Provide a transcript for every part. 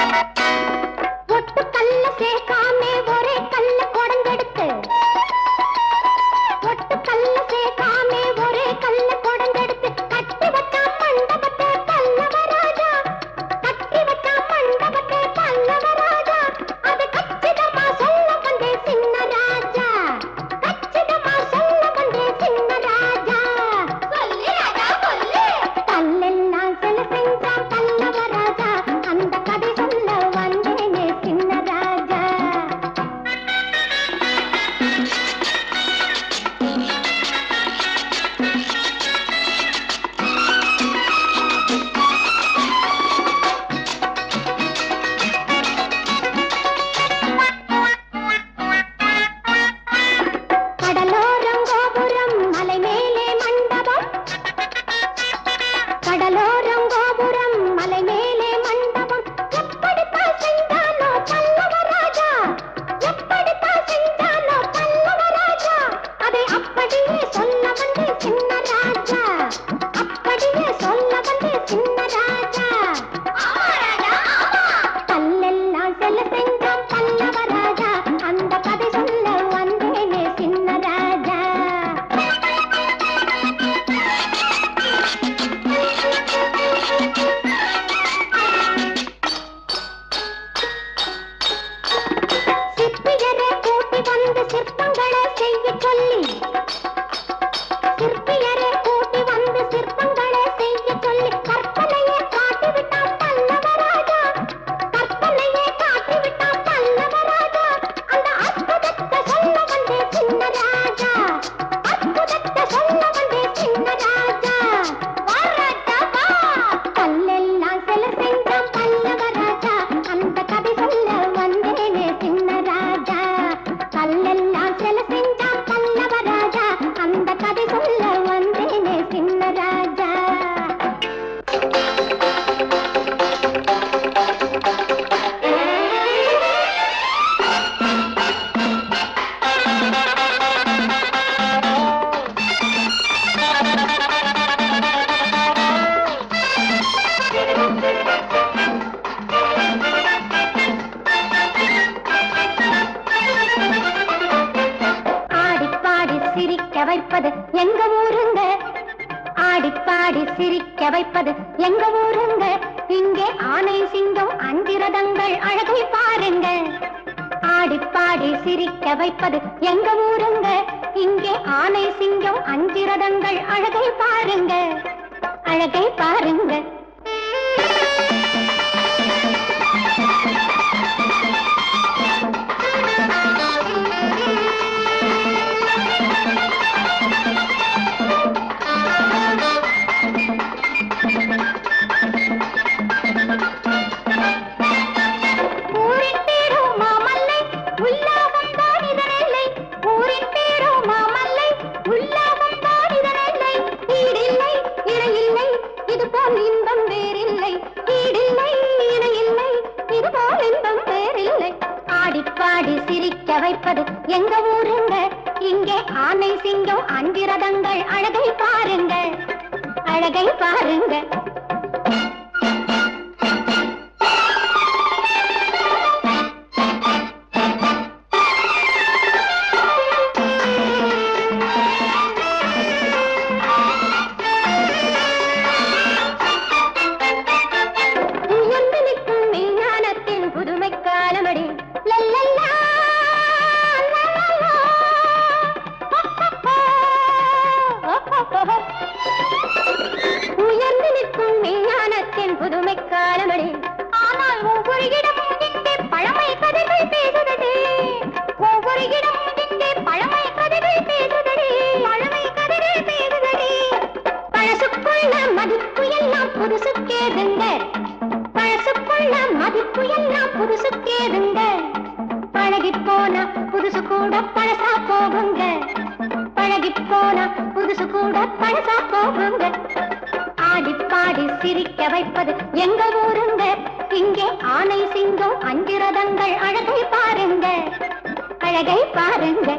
ஒட்டு கல்ல சேர்க்காம ஒரே கல்ல கொடங்கெடுத்து ஒட்டு கல்ல சேர்க்காம ஒரே கல்ல கொடங்கெடுத்து கட்டி வச்சா மண்டபத்தை பல்லவராஜா கட்டி வச்சா மண்டபத்தை பல்லவராஜா அது கச்சிதமா சொல்ல வந்தே சின்ன ராஜா கச்சிதமா சொல்ல வந்தே சின்ன ராஜா சொல்லு ராஜா சொல்லு கல்லெல்லாம் சில செஞ்சான் பல்லவராஜா அந்த கதை சொல்ல வந்தேனே சின்ன ராஜா கடலோரம் கோபுரம் மலை மேலே மண்டபம் கடலோரம் கோபுரம் மலை மேலே மண்டபம் எப்படித்தான் செஞ்சானோ பல்லவராஜா எப்படித்தான் செஞ்சானோ பல்லவராஜா அதை அப்படியே சொல்ல வந்து சின்ன ராஜா அப்படியே சொல்ல வந்து சின்ன ராஜா கல்லெல்லாம் செல்ல செஞ்சான் பல்லவராஜா அந்த கதை சொல்ல வந்தேனே சின்ன ராஜா சிற்பியரை கூட்டி வந்து சிற்பங்களை செய்ய சொல்லி சிற்பியரை கூட்டி வந்து சிற்பங்களை செய்ய சொல்லி கற்பனையை காட்டி விட்டான் பல்லவராஜா கற்பனையை காட்டி விட்டான் பல்லவராஜா அந்த அற்புதத்தை சொல்ல வந்தே சின்ன ராஜா அற்புதத்தை சொல்ல வந்தே சின்ன ராஜா வா ராஜா வா கல்லெல்லாம் சில செஞ்சான் பல்லவராஜா அந்த கதை சொல்ல வந்தேனே சின்ன ராஜா கல்லெல்லாம் சில செஞ்சான் பல்லவராஜா அந்த கதை சொல்ல வந்தேனே சின்ன ராஜா ஆடிப்பாடி சிரிக்க வைப்பது எங்க ஊருங்க ஆடிப்பாடி சிரிக்க வைப்பது எங்க ஊருங்க இங்கே ஆனை சிங்கம் அஞ்சிரதங்கள் அழகை பாருங்க ஆடிப்பாடி சிரிக்க வைப்பது எங்க ஊருங்க இங்கே ஆனை சிங்கம் அஞ்சிரதங்கள் அழகை பாருங்க அழகை பாருங்க ஊரின் பேரோ மாமல்லை உல்லாசம் தான் இதனில்லை ஊரின் பேரோ மாமல்லை உல்லாசம் தான் இதனில்லை ஈடில்லை இணையில்லை இது போல் இன்பம் வேறில்லை ஈடில்லை இணையில்லை இது போல் இன்பம் வேறில்லை ஆடிப்பாடி சிரிக்க வைப்பது எங்க ஊருங்க இங்கே ஆனை சிங்கம் அஞ்சிரதங்கள் அழகை பாருங்க அழகை பாருங்க உயர்ந்து நிற்கும் விஞ்ஞானத்தின் புதுமை காலமடி லல்லல்லா, லல்லல்லா, உயர்ந்து நிற்கும் விஞ்ஞானத்தின் புதுமை காலமடி ஆனால் ஒவ்வொரு இடமும் இங்கே பழமை கதைகள் பேசுதடி ஒவ்வொரு இடமும் இங்கே பழமை கதைகள் பேசுதடி பழமை கதைகள் பேசுதடி பழசுக்குள்ள மதிப்பு எல்லாம் புதுசுக்கேதுங்க பழசுக்குள்ள மதிப்பு எல்லாம் புதுசுக்கேதுங்க பழகி போனா புதுசு கூட பழசா போகுங்க பழகி போனா புதுசு கூட பழசா போகுங்க ஆடி பாடி சிரிக்க வைப்பது எங்க ஊருங்க இங்கே ஆனை சிங்கம் அஞ்சிரதங்கள் அழகை பாருங்க அழகை பாருங்க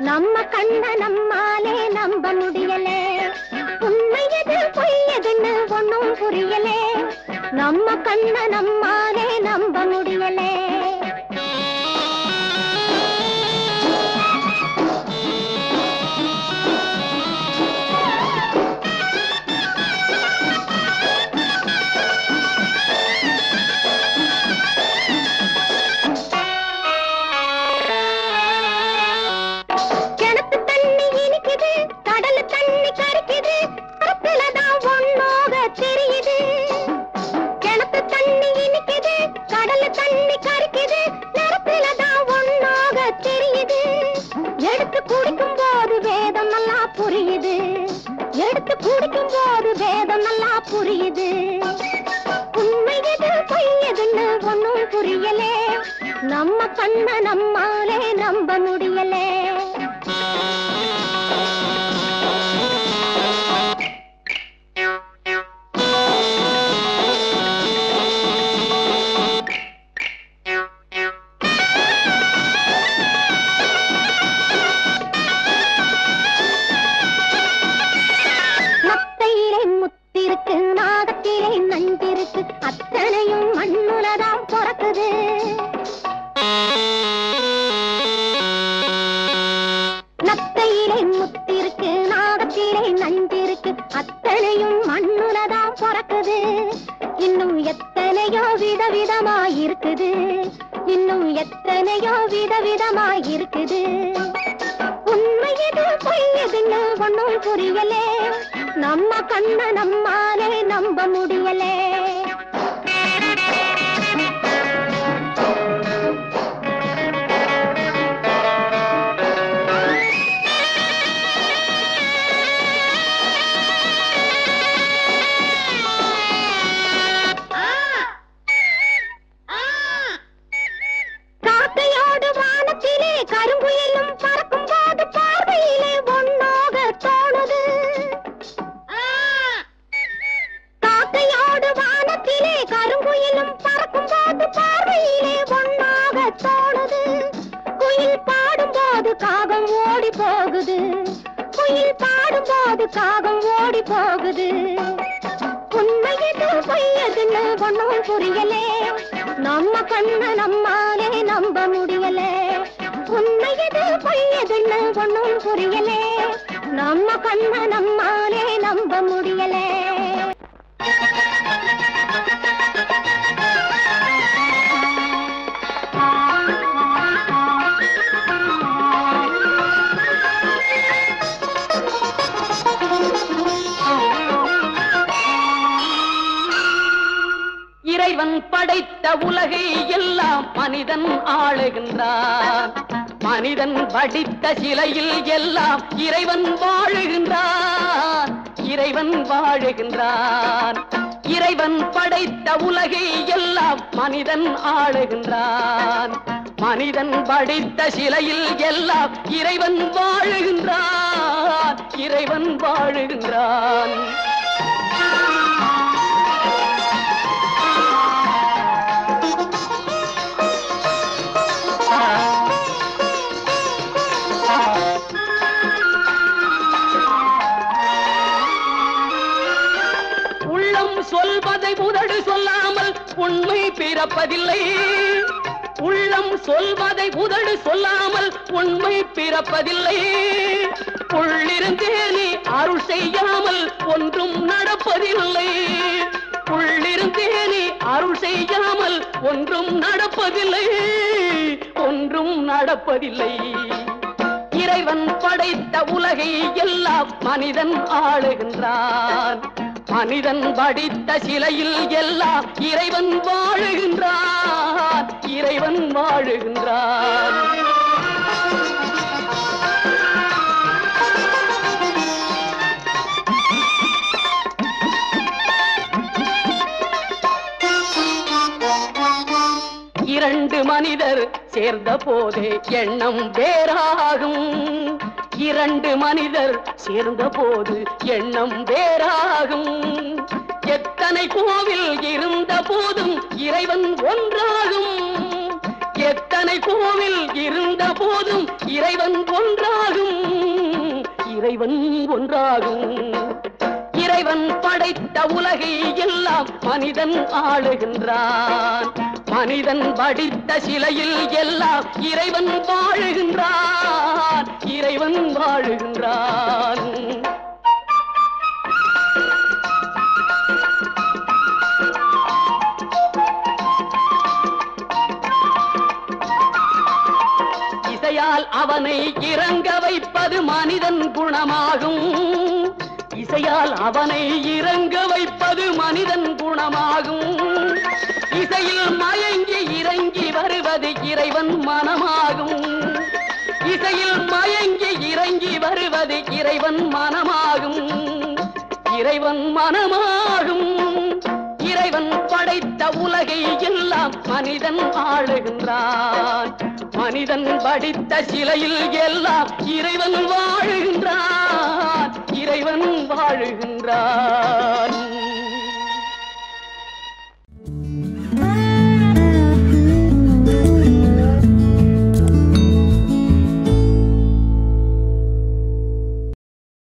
நம்ம கண்ண நம்மாலே நம்ப முடியலே உண்மை எது பொய் எதுன்னு ஒண்ணும் புரியலே நம்ம கண்ண நம்மாலே நம்ப முடியலே கிணத்து தண்ணி இனிக்குது கடல் தண்ணி கரிக்குது கருத்துலதான் ஒண்ணோக தெரியுது கிணத்து தண்ணி இனிக்குது கடல் தண்ணி கரிக்குது நிறத்துலதான் ஒண்ணோக தெரியுது எடுத்து குடிக்கும் போது வேதம் நல்லா புரியுது எடுத்து குடிக்கும் போது வேதம் நல்லா புரியுது உண்மை எது பொய் எதுன்னு ஒண்ணும் புரியலே நம்ம கண்ண நம்மாலே நம்ப முடியலே மத்தையிலே முத்திருக்கு நாகத்திலே நஞ்சிருக்கு அத்தனையும் மண்ணுலதான் பிறக்குது நத்தையிலே முத்திருக்கு நாகத்திலே நஞ்சிருக்கு அத்தனையும் மண்ணுலதான் பிறக்குது இன்னும் எத்தனையோ விதவிதமாய் இருக்குது இன்னும் எத்தனையோ விதவிதமாய் இருக்குது உண்மை எது பொய் எதுன்னு ஒண்ணும் புரியலே நம்ம கண்ண நம்மாலே நம்ப முடியலே காக்கையோடு வானத்திலே கருங்குயிலும் பறக்கும் போது பார்வையிலே ஒன்னாக தோணுது காக்கையோடு வானத்திலே கருங்குயிலும் பறக்கும் போது பார்வையிலே ஒன்னாக தோணுது குயில் பாடும் போது காகம் ஓடி போகுது குயில் பாடும் போது காகம் ஓடி போகுது உண்மை எது பொய் எதுன்னு ஒண்ணும் புரியலே நம்ம கண்ண நம்மாலே நம்ப முடியலே உண்மை எது பொய் எதுன்னு ஒண்ணும் புரியலே நம்ம கண்ண நம்மாலே நம்ப முடியலே இறைவன் படைத்த உலகை எல்லாம் மனிதன் ஆளுகின்றான் மனிதன் படித்த சிலையில் எல்லாம் இறைவன் வாழுகின்றான் இறைவன் வாழுகின்றான் இறைவன் படைத்த உலகை எல்லாம் மனிதன் ஆளுகின்றான் மனிதன் படித்த சிலையில் எல்லாம் இறைவன் வாழுகின்றான் இறைவன் வாழுகின்றான் உள்ளம் சொல்வதை உதடு சொல்லாமல் உண்மை பிறப்பதில்லை உள்ளம் சொல்வதை உதடு சொல்லாமல் உண்மை பிறப்பதில்லை உள்ளிருந்தே நீ அருள் செய்யாமல் ஒன்றும் நடப்பதில்லை உள்ளிருந்தே நீ அருள் செய்யாமல் ஒன்றும் நடப்பதில்லை ஒன்றும் நடப்பதில்லை இறைவன் படைத்த உலகை எல்லாம் மனிதன் ஆளுகின்றான் மனிதன் படித்த சிலையில் எல்லாம் இறைவன் வாழுகின்றான் இறைவன் வாழுகின்றான் இரண்டு மனிதர் சேர்ந்த போதே எண்ணம் வேறாகும் இரண்டு மனிதர் சேர்ந்த போது எண்ணம் வேறாகும் எத்தனை கோவில் இருந்த போதும் இறைவன் ஒன்றாகும் எத்தனை கோவில் இருந்த போதும் இறைவன் ஒன்றாகும் இறைவன் ஒன்றாகும் இறைவன் படைத்த உலகை எல்லாம் மனிதன் ஆளுகின்றான் மனிதன் படித்த சிலையில் எல்லாம் இறைவன் வாழுகின்றான் இறைவன் வாழுகின்றான் இசையால் அவனை இறங்க வைப்பது மனிதன் குணமாகும் இசையால் அவனை இறங்க வைப்பது மனிதன் குணமாகும் இசையில் மயங்கி இறங்கி வருவது இறைவன் மனமாகும் இசையில் மயங்கி இறங்கி வருவது இறைவன் மனமாகும் இறைவன் மனமாகும் இறைவன் படைத்த உலகை எல்லாம் மனிதன் ஆளுகின்றான் மனிதன் படித்த சிலையில் எல்லாம் இறைவன் வாழுகின்றான் இறைவன் வாழுகின்றான்